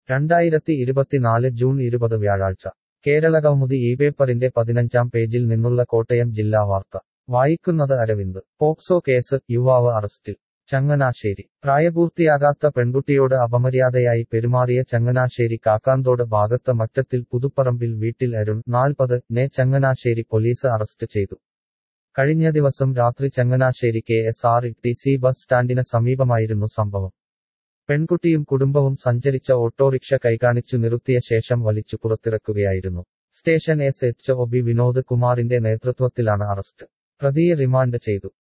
രണ്ടായിരത്തി ഇരുപത്തിനാല് ജൂൺ ഇരുപത് വ്യാഴാഴ്ച കേരളകൗമുദി ഈ പേപ്പറിന്റെ പതിനഞ്ചാം പേജിൽ നിന്നുള്ള കോട്ടയം ജില്ലാ വാർത്ത വായിക്കുന്നത് അരവിന്ദ് പോക്സോ കേസ് യുവാവ് അറസ്റ്റിൽ ചങ്ങനാശ്ശേരി പ്രായപൂർത്തിയാകാത്ത പെൺകുട്ടിയോട് അപമര്യാദയായി പെരുമാറിയ ചങ്ങനാശ്ശേരി കാക്കാന്തോട് ഭാഗത്ത് മറ്റത്തിൽ പുതുപ്പറമ്പിൽ വീട്ടിൽ അരുൺ നാൽപ്പത് നെ ചങ്ങനാശ്ശേരി പോലീസ് അറസ്റ്റ് ചെയ്തു കഴിഞ്ഞ ദിവസം രാത്രി Changanassery K S R T C bus സ്റ്റാൻഡിന് സമീപമായിരുന്നു സംഭവം പെൺകുട്ടിയും കുടുംബവും സഞ്ചരിച്ച ഓട്ടോറിക്ഷ കൈകാണിച്ചു നിർത്തിയ ശേഷം വലിച്ചു പുറത്തിറക്കുകയായിരുന്നു station S H O B Vinod കുമാറിന്റെ നേതൃത്വത്തിലാണ് അറസ്റ്റ് പ്രതിയെ റിമാൻഡ് ചെയ്തു